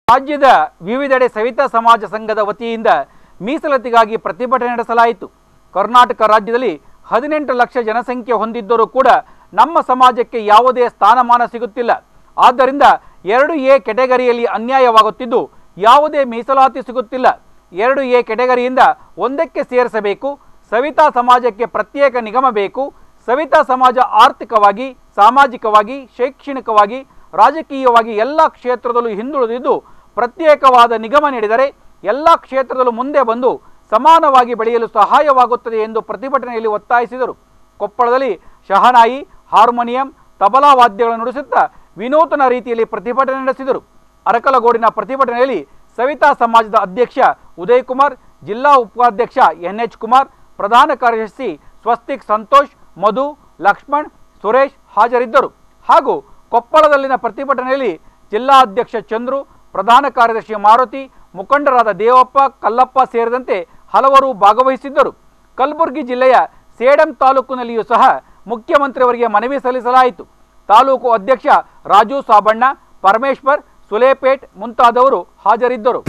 ರಾಜ್ಯದ ವಿವಿಧೆಡೆ ಸವಿತಾ ಸಮಾಜ ಸಂಘದ ವತಿಯಿಂದ ಮೀಸಲಾತಿಗಾಗಿ ಪ್ರತಿಭಟನೆ ನಡೆಸಲಾಯಿತು ಕರ್ನಾಟಕ ರಾಜ್ಯದಲ್ಲಿ ಹದಿನೆಂಟು ಲಕ್ಷ ಜನಸಂಖ್ಯೆ ಹೊಂದಿದ್ದರೂ ಕೂಡ ನಮ್ಮ ಸಮಾಜಕ್ಕೆ ಯಾವುದೇ ಸ್ಥಾನಮಾನ ಸಿಗುತ್ತಿಲ್ಲ ಆದ್ದರಿಂದ ಎರಡು ಎ ಕೆಟಗರಿಯಲ್ಲಿ ಅನ್ಯಾಯವಾಗುತ್ತಿದ್ದು ಯಾವುದೇ ಮೀಸಲಾತಿ ಸಿಗುತ್ತಿಲ್ಲ ಎರಡು ಎ ಕೆಟಗರಿಯಿಂದ ಒಂದಕ್ಕೆ ಸೇರಿಸಬೇಕು ಸವಿತಾ ಸಮಾಜಕ್ಕೆ ಪ್ರತ್ಯೇಕ ನಿಗಮ ಬೇಕು ಸವಿತಾ ಸಮಾಜ ಆರ್ಥಿಕವಾಗಿ ಸಾಮಾಜಿಕವಾಗಿ ಶೈಕ್ಷಣಿಕವಾಗಿ ರಾಜಕೀಯವಾಗಿ ಎಲ್ಲ ಕ್ಷೇತ್ರದಲ್ಲೂ ಹಿಂದುಳಿದಿದ್ದು ಪ್ರತ್ಯೇಕವಾದ ನಿಗಮ ನೀಡಿದರೆ ಎಲ್ಲ ಕ್ಷೇತ್ರದಲ್ಲೂ ಮುಂದೆ ಬಂದು ಸಮಾನವಾಗಿ ಬೆಳೆಯಲು ಸಹಾಯವಾಗುತ್ತದೆ ಎಂದು ಪ್ರತಿಭಟನೆಯಲ್ಲಿ ಒತ್ತಾಯಿಸಿದರು ಕೊಪ್ಪಳದಲ್ಲಿ ಶಹನಾಯಿ ಹಾರ್ಮೋನಿಯಂ ತಬಲಾ ವಾದ್ಯಗಳನ್ನು ನುಡಿಸುತ್ತಾ ವಿನೂತನ ರೀತಿಯಲ್ಲಿ ಪ್ರತಿಭಟನೆ ನಡೆಸಿದರು ಅರಕಲಗೋಡಿನ ಪ್ರತಿಭಟನೆಯಲ್ಲಿ ಸವಿತಾ ಸಮಾಜದ ಅಧ್ಯಕ್ಷ ಉದಯ್ ಕುಮಾರ್ ಜಿಲ್ಲಾ ಉಪಾಧ್ಯಕ್ಷ ಎನ್ ಎಚ್ ಕುಮಾರ್ ಪ್ರಧಾನ ಕಾರ್ಯದರ್ಶಿ ಸ್ವಸ್ತಿಕ್ ಸಂತೋಷ್ ಮಧು ಲಕ್ಷ್ಮಣ್ ಸುರೇಶ್ ಹಾಜರಿದ್ದರು ಹಾಗೂ ಕೊಪ್ಪಳದಲ್ಲಿನ ಪ್ರತಿಭಟನೆಯಲ್ಲಿ ಜಿಲ್ಲಾ ಅಧ್ಯಕ್ಷ ಚಂದ್ರು ಪ್ರಧಾನ ಕಾರ್ಯದರ್ಶಿ ಮಾರುತಿ ಮುಖಂಡರಾದ ದೇವಪ್ಪ ಕಲ್ಲಪ್ಪ ಸೇರಿದಂತೆ ಹಲವರು ಭಾಗವಹಿಸಿದ್ದರು ಕಲಬುರಗಿ ಜಿಲ್ಲೆಯ ಸೇಡಂ ತಾಲೂಕಿನಲ್ಲಿಯೂ ಸಹ ಮುಖ್ಯಮಂತ್ರಿಯವರಿಗೆ ಮನವಿ ಸಲ್ಲಿಸಲಾಯಿತು ತಾಲೂಕು ಅಧ್ಯಕ್ಷ ರಾಜು ಸಾಬಣ್ಣ ಪರಮೇಶ್ವರ್ ಸುಲೇಪೇಟ್ ಮುಂತಾದವರು ಹಾಜರಿದ್ದರು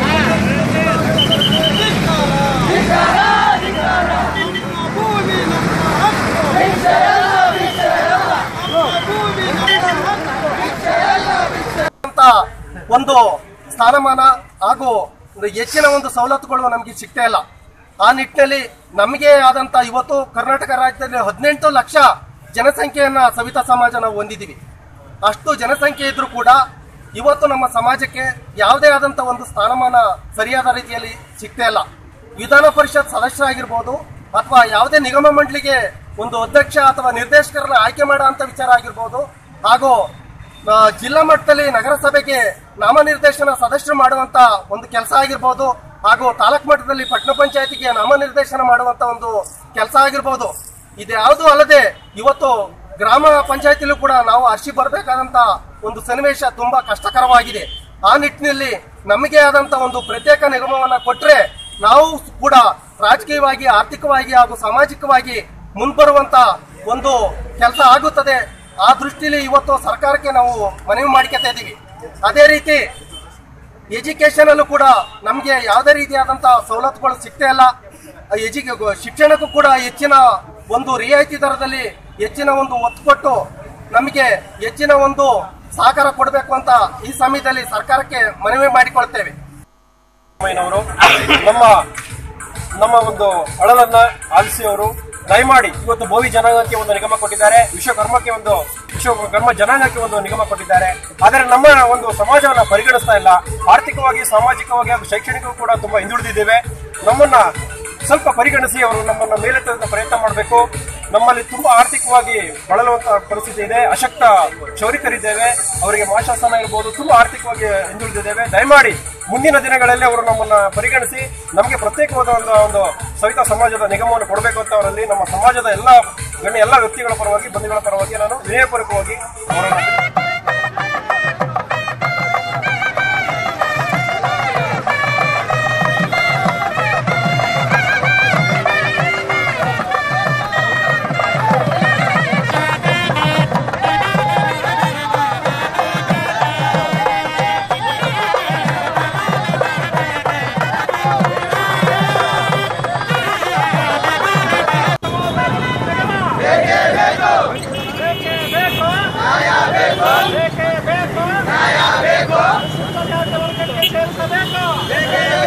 ಅಂತ ಒಂದು ಸ್ಥಾನಮಾನ ಹಾಗೂ ಒಂದು ಹೆಚ್ಚಿನ ಒಂದು ಸವಲತ್ತುಗಳು ನಮಗೆ ಸಿಗ್ತಾ ಇಲ್ಲ ಆ ನಿಟ್ಟಿನಲ್ಲಿ ನಮಗೆ ಆದಂತ ಇವತ್ತು ಕರ್ನಾಟಕ ರಾಜ್ಯದಲ್ಲಿ ಹದಿನೆಂಟು ಲಕ್ಷ ಜನಸಂಖ್ಯೆಯನ್ನ ಸವಿತಾ ಸಮಾಜ ನಾವು ಹೊಂದಿದ್ದೀವಿ ಅಷ್ಟು ಜನಸಂಖ್ಯೆ ಇದ್ರೂ ಕೂಡ ಇವತ್ತು ನಮ್ಮ ಸಮಾಜಕ್ಕೆ ಯಾವುದೇ ಆದಂತ ಒಂದು ಸ್ಥಾನಮಾನ ಸರಿಯಾದ ರೀತಿಯಲ್ಲಿ ಸಿಗ್ತಾ ಇಲ್ಲ ವಿಧಾನ ಪರಿಷತ್ ಸದಸ್ಯರಾಗಿರ್ಬೋದು ಅಥವಾ ಯಾವುದೇ ನಿಗಮ ಮಂಡಳಿಗೆ ಒಂದು ಅಧ್ಯಕ್ಷ ಅಥವಾ ನಿರ್ದೇಶಕರನ್ನ ಆಯ್ಕೆ ಮಾಡೋ ಅಂತ ವಿಚಾರ ಆಗಿರ್ಬೋದು ಹಾಗೂ ಆ, ಜಿಲ್ಲಾ ಮಟ್ಟದಲ್ಲಿ ನಗರಸಭೆಗೆ ನಾಮನಿರ್ದೇಶನ ಸದಸ್ಯರು ಮಾಡುವಂತ ಒಂದು ಕೆಲಸ ಆಗಿರ್ಬೋದು ಹಾಗೂ ತಾಲೂಕ್ ಮಟ್ಟದಲ್ಲಿ ಪಟ್ಟಣ ಪಂಚಾಯತಿಗೆ ನಾಮನಿರ್ದೇಶನ ಮಾಡುವಂತ ಒಂದು ಕೆಲಸ ಆಗಿರ್ಬೋದು ಇದ್ಯಾವುದು ಅಲ್ಲದೆ ಇವತ್ತು ಗ್ರಾಮ ಪಂಚಾಯತಿಲೂ ಕೂಡ ನಾವು ಅರ್ಜಿ ಬರಬೇಕಾದಂತ ಒಂದು ಸನ್ನಿವೇಶ ತುಂಬಾ ಕಷ್ಟಕರವಾಗಿದೆ ಆ ನಿಟ್ಟಿನಲ್ಲಿ ನಮಗೆ ಆದಂತ ಒಂದು ಪ್ರತ್ಯೇಕ ನಿಗಮವನ್ನ ಕೊಟ್ರೆ ನಾವು ಕೂಡ ರಾಜಕೀಯವಾಗಿ ಆರ್ಥಿಕವಾಗಿ ಹಾಗೂ ಸಾಮಾಜಿಕವಾಗಿ ಮುಂಬರುವಂತ ಒಂದು ಕೆಲಸ ಆಗುತ್ತದೆ ಆ ದೃಷ್ಟಿಯಲ್ಲಿ ಇವತ್ತು ಸರ್ಕಾರಕ್ಕೆ ನಾವು ಮನವಿ ಮಾಡಿಕೊತಾ ಇದ್ದೀವಿ ಅದೇ ರೀತಿ ಎಜುಕೇಶನ್ ಅಲ್ಲೂ ಕೂಡ ನಮಗೆ ಯಾವುದೇ ರೀತಿಯಾದಂತಹ ಸವಲತ್ತುಗಳು ಸಿಗ್ತಾ ಇಲ್ಲ ಎಜುಕೆ ಶಿಕ್ಷಣಕ್ಕೂ ಕೂಡ ಹೆಚ್ಚಿನ ಒಂದು ರಿಯಾಯಿತಿ ದರದಲ್ಲಿ ಹೆಚ್ಚಿನ ಒಂದು ಒತ್ತು ಕೊಟ್ಟು ನಮಗೆ ಹೆಚ್ಚಿನ ಒಂದು ಸಹಕಾರ ಕೊಡಬೇಕು ಅಂತ ಈ ಸಮಯದಲ್ಲಿ ಸರ್ಕಾರಕ್ಕೆ ಮನವಿ ಮಾಡಿಕೊಳ್ತೇವೆ ಸಿದ್ದರಾಮಯ್ಯನವರು ನಮ್ಮ ನಮ್ಮ ಒಂದು ಅಳಲನ್ನ ಆಲಿಸಿ ಅವರು ದಯಮಾಡಿ ಇವತ್ತು ಬೋವಿ ಜನಾಂಗಕ್ಕೆ ಒಂದು ನಿಗಮ ಕೊಟ್ಟಿದ್ದಾರೆ ವಿಶ್ವಕರ್ಮಕ್ಕೆ ಒಂದು ವಿಶ್ವಕರ್ಮ ಜನಾಂಗಕ್ಕೆ ಒಂದು ನಿಗಮ ಕೊಟ್ಟಿದ್ದಾರೆ ಆದರೆ ನಮ್ಮ ಒಂದು ಸಮಾಜವನ್ನ ಪರಿಗಣಿಸ್ತಾ ಇಲ್ಲ ಆರ್ಥಿಕವಾಗಿ ಸಾಮಾಜಿಕವಾಗಿ ಹಾಗೂ ಶೈಕ್ಷಣಿಕವೂ ಕೂಡ ತುಂಬಾ ಹಿಂದುಳಿದಿದ್ದೇವೆ ನಮ್ಮನ್ನ ಸ್ವಲ್ಪ ಪರಿಗಣಿಸಿ ಅವರು ನಮ್ಮನ್ನ ಮೇಲೆತ್ತುವಂತ ಪ್ರಯತ್ನ ಮಾಡಬೇಕು ನಮ್ಮಲ್ಲಿ ತುಂಬಾ ಆರ್ಥಿಕವಾಗಿ ಬಳಲುವಂತ ಪರಿಸ್ಥಿತಿ ಇದೆ ಅಶಕ್ತ ಕ್ಷೌರಿಕರಿದ್ದೇವೆ ಅವರಿಗೆ ಮಾಶಾಸನ ಇರ್ಬೋದು ತುಂಬಾ ಆರ್ಥಿಕವಾಗಿ ಹಿಂದುಳಿದಿದ್ದೇವೆ ದಯಮಾಡಿ ಮುಂದಿನ ದಿನಗಳಲ್ಲಿ ಅವರು ನಮ್ಮನ್ನ ಪರಿಗಣಿಸಿ ನಮಗೆ ಪ್ರತ್ಯೇಕವಾದ ಒಂದು ಒಂದು ಸವಿತಾ ಸಮಾಜದ ನಿಗಮವನ್ನು ಕೊಡಬೇಕು ಅಂತ ಅವರಲ್ಲಿ ನಮ್ಮ ಸಮಾಜದ ಎಲ್ಲ ಗಣ್ಯ ಎಲ್ಲ ವ್ಯಕ್ತಿಗಳ ಪರವಾಗಿ ಬಂಧುಗಳ ಪರವಾಗಿ ನಾನು ವಿನಯಪೂರ್ವಕವಾಗಿ ಅವರನ್ನು ಬೇಕು